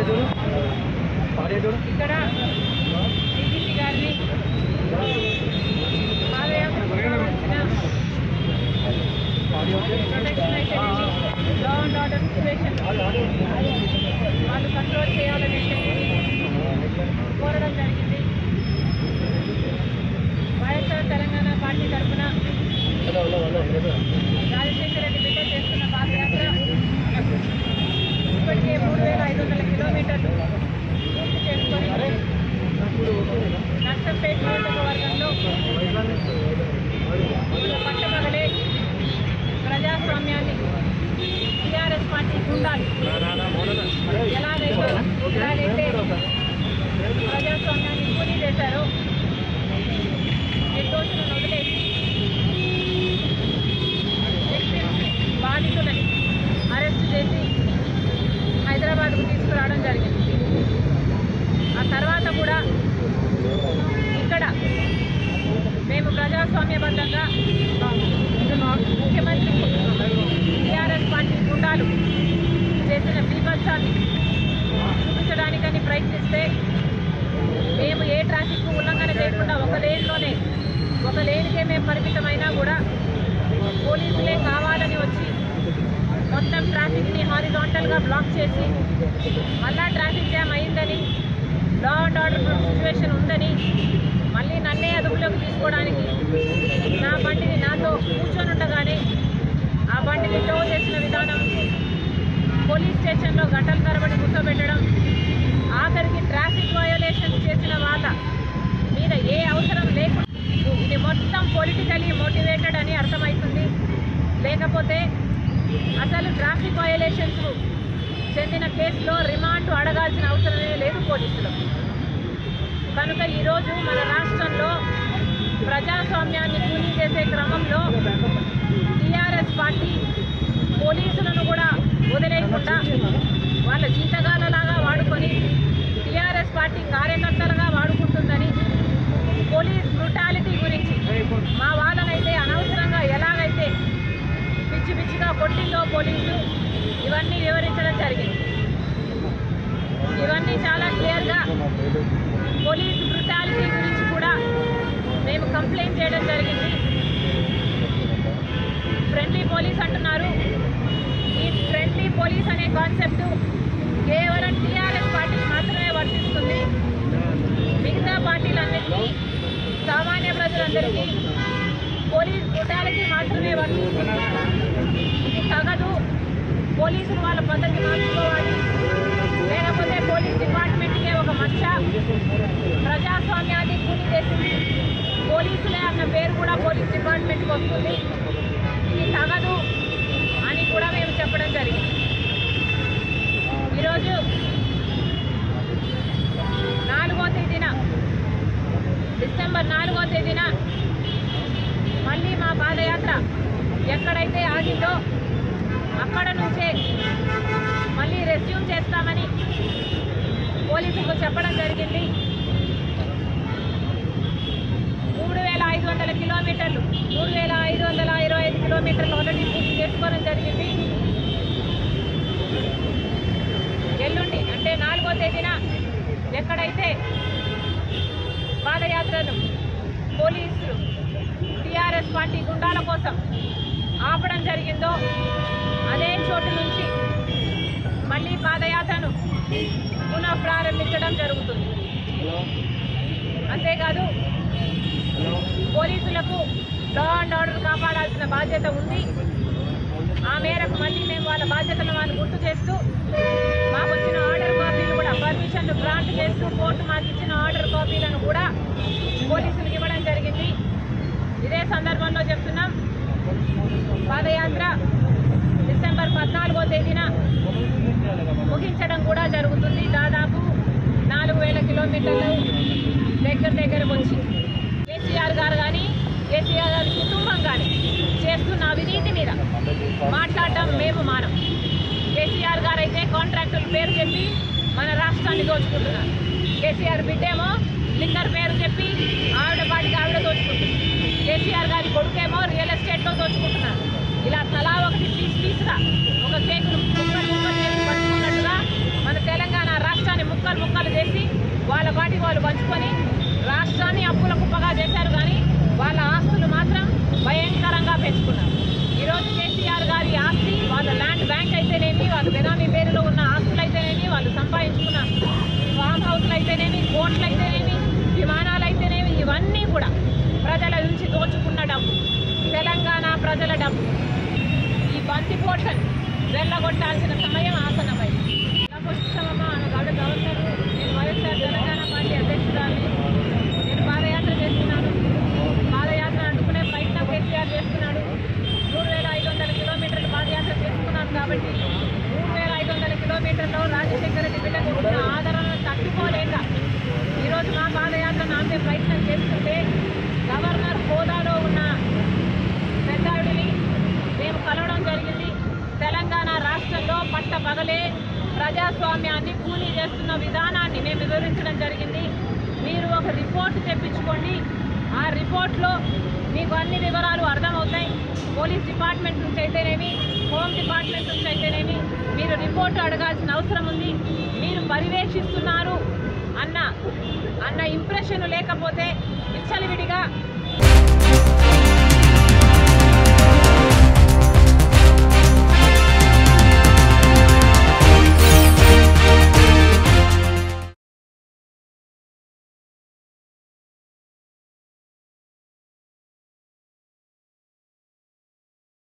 ఇక్కడ డీజీపీ గారిని పాదయాత్ర నిర్వహించిన ప్రొటెక్షన్ అయితేనేమి లా అండ్ ఆర్డర్ సిచ్యువేషన్ వాళ్ళు కంట్రోల్ చేయాలని కోరడం జరిగింది వైఎస్ఆర్ తెలంగాణ పార్టీ తరఫున రాజశేఖర రెడ్డి బిడ్డ చేస్తున్న పాదయాత్ర ఇప్పటికే మూడు వేల ఐదు వందల కిలోమీటర్లు పూర్తి చేసుకొని నర్సంపేట నియోజకవర్గంలో పట్టమగలే ప్రజాస్వామ్యాన్ని టీఆర్ఎస్ పార్టీ గుండాలి ఎలాగైతే ఎలాగైతే ప్రజాస్వామ్యాన్ని కూలీ చేశారో నిర్దోషులను వదిలేసి వ్యక్తిని బాధితులని అరెస్ట్ చేసి హైదరాబాద్కు తీసుకురావడం జరిగింది ఆ తర్వాత కూడా ఇక్కడ మేము ప్రజాస్వామ్యబద్ధంగా ముఖ్యమంత్రి టీఆర్ఎస్ పార్టీ గుండాలు చేసిన బీభత్సాన్ని చూపించడానికని ప్రయత్నిస్తే మేము ఏ ట్రాఫిక్ ఉల్లంఘన చేయకుండా ఒక లేన్లోనే ఒక లేన్కే మేము పరిమితమైనా కూడా పోలీసులే కావాలని వచ్చి మొత్తం ట్రాఫిక్ని హారిజాంటల్గా బ్లాక్ చేసి మళ్ళా ట్రాఫిక్ జామ్ అయిందని లా అండ్ ఆర్డర్ సిచ్యువేషన్ ఉందని మళ్ళీ నన్నే అదుపులోకి తీసుకోవడానికి నా బండిని నాతో కూర్చొని ఉండగానే ఆ బండిని టో చేసిన విధానం పోలీస్ స్టేషన్లో గంటల తరబడి కూర్చోబెట్టడం ఆఖరికి ట్రాఫిక్ వయోలేషన్స్ చేసిన వాళ్ళ మీద ఏ అవసరం లేకుండా ఇది మొత్తం పొలిటికలీ మోటివేటెడ్ అని అర్థమవుతుంది లేకపోతే అసలు ట్రాఫిక్ వయోలేషన్స్ చెందిన కేసులో రిమాండ్ అడగాల్సిన అవసరమే లేదు పోలీసులకు కనుక ఈరోజు మన రాష్ట్రంలో ప్రజాస్వామ్యాన్ని కూలీ చేసే క్రమంలో టీఆర్ఎస్ పార్టీ పోలీసులను కూడా వదిలేయకుండా వాళ్ళ జీతగాలలాగా వాడుకొని టీఆర్ఎస్ పార్టీ కార్యకర్తలుగా వాడుకుంటుందని పోలీస్ బ్రుటాలిటీ గురించి మా వాళ్ళనైతే అనవసరంగా ఎలాగైతే పిచ్చి పిచ్చిగా కొట్టిందో పోలీసు ఇవన్నీ వివరించడం జరిగింది ఇవన్నీ చాలా క్లియర్గా పోలీస్ బ్రుటాలిటీ గురించి కూడా మేము కంప్లైంట్ చేయడం జరిగింది ఫ్రెండ్లీ పోలీస్ అంటున్నారు ఈ ఫ్రెండ్లీ పోలీస్ అనే కాన్సెప్ట్ కేవలం టీఆర్ఎస్ పార్టీకి మాత్రమే వర్తిస్తుంది మిగతా పార్టీలన్నింటినీ సామాన్య ప్రజలందరికీ పోలీస్ బ్రుటాలిటీ మాత్రమే వర్తిస్తుంది ఇది తగదు పోలీసులు వాళ్ళ పద్ధతి మార్చుకోవాలి లేకపోతే పోలీస్ డిపార్ట్మెంట్కే ఒక మచ్చ ప్రజాస్వామ్యాన్ని కూలి చేసింది పోలీసులే అన్న పేరు కూడా పోలీస్ డిపార్ట్మెంట్కి వస్తుంది ఇది తగదు అని కూడా మేము చెప్పడం జరిగింది ఈరోజు నాలుగో తేదీన డిసెంబర్ నాలుగో తేదీన మళ్ళీ మా పాదయాత్ర ఎక్కడైతే ఆగిందో అక్కడ నుంచే మళ్ళీ రెస్యూమ్ చేస్తామని పోలీసులకు చెప్పడం జరిగింది మూడు వేల ఐదు వందల కిలోమీటర్లు మూడు వేల ఐదు వందల ఇరవై ఐదు కిలోమీటర్లు ఆల్రెడీ పూర్తి చేసుకోవడం జరిగింది ఎల్లుండి అంటే నాలుగో తేదీన ఎక్కడైతే పాదయాత్రను పోలీసులు టీఆర్ఎస్ పార్టీ గుండాల కోసం ఆపడం జరిగిందో అదే చోటు నుంచి మళ్ళీ పాదయాత్రను పునః ప్రారంభించడం జరుగుతుంది అంతేకాదు పోలీసులకు లా అండ్ ఆర్డర్ కాపాడాల్సిన బాధ్యత ఉంది ఆ మేరకు మళ్ళీ మేము వాళ్ళ బాధ్యతను వాళ్ళు గుర్తు చేస్తూ మాకు వచ్చిన ఆర్డర్ కాపీలు కూడా పర్మిషన్ గ్రాంట్ చేస్తూ కోర్టు మాకు ఇచ్చిన ఆర్డర్ కాపీలను కూడా పోలీసులకు ఇవ్వడం జరిగింది ఇదే సందర్భంలో చెప్తున్నాం పాదయాత్ర డిసెంబర్ పద్నాలుగో తేదీన ముగించడం కూడా జరుగుతుంది దాదాపు నాలుగు వేల కిలోమీటర్లు దగ్గర దగ్గరకు వచ్చి కేసీఆర్ గారు కానీ కేసీఆర్ గారి కుటుంబం కానీ చేస్తున్న అవినీతి మీద మాట్లాడటం మేము మానం కేసీఆర్ గారు అయితే కాంట్రాక్టుల పేరు చెప్పి మన రాష్ట్రాన్ని దోచుకుంటున్నారు కేసీఆర్ బిడ్డేమో లిక్కర్ పేరు చెప్పి ఆవిడ పాటికి ఆవిడ దోచుకుంటుంది కేసీఆర్ గారి కొడుకేమో రియల్ ఎస్టేట్లో దోచుకుంటున్నారు ఇలా తలా ఒకటి పీస్ పీస్గా ఒక కేకును ముక్కలు ముక్కలు చేసి పంచుకున్నట్టుగా మన తెలంగాణ రాష్ట్ర ఎయిర్పోర్ట్లు అయితేనేమి విమానాలు అయితేనేమి ఇవన్నీ కూడా ప్రజల నుంచి దోచుకున్న డబ్బు తెలంగాణ ప్రజల డబ్బు ఈ బంతిపోట్లను వెళ్ళగొట్టాల్సిన సమయం ఆసనమైంది పుష్పమ్మ అనగాడు గవర్నర్ నేను వైఎస్ఆర్ తెలంగాణ పార్టీ అధ్యక్షురాలిని నేను పాదయాత్ర చేస్తున్నాను పాదయాత్ర అడ్డుకునే ప్రయత్నం కేసీఆర్ చేస్తున్నాడు మూడు వేల ఐదు వందల కిలోమీటర్లు పాదయాత్ర చేసుకున్నాను కాబట్టి మూడు వేల ఐదు వందల కిలోమీటర్లో రాజశేఖర రెడ్డి బిడ్డకు ఉన్న ఆదరణను తట్టుకోలేక ఈరోజు మా పాదయాత్రను ఆపే ప్రయత్నం చేస్తుంటే గవర్నర్ హోదాలో ఉన్న పెద్దావిడిని మేము కలవడం జరిగింది తెలంగాణ రాష్ట్రంలో పట్ట పగలే ప్రజాస్వామ్యాన్ని కూలీ చేస్తున్న విధానాన్ని మేము వివరించడం జరిగింది మీరు ఒక రిపోర్ట్ తెప్పించుకోండి ఆ రిపోర్ట్లో మీకు అన్ని వివరాలు అర్థమవుతాయి పోలీస్ డిపార్ట్మెంట్ నుంచి అయితేనేమి హోమ్ డిపార్ట్మెంట్ నుంచి అయితేనేమి మీరు రిపోర్ట్ అడగాల్సిన అవసరం ఉంది మీరు పర్యవేక్షిస్తున్నారు అన్న అన్న ఇంప్రెషన్ లేకపోతే విచ్చలవిడిగా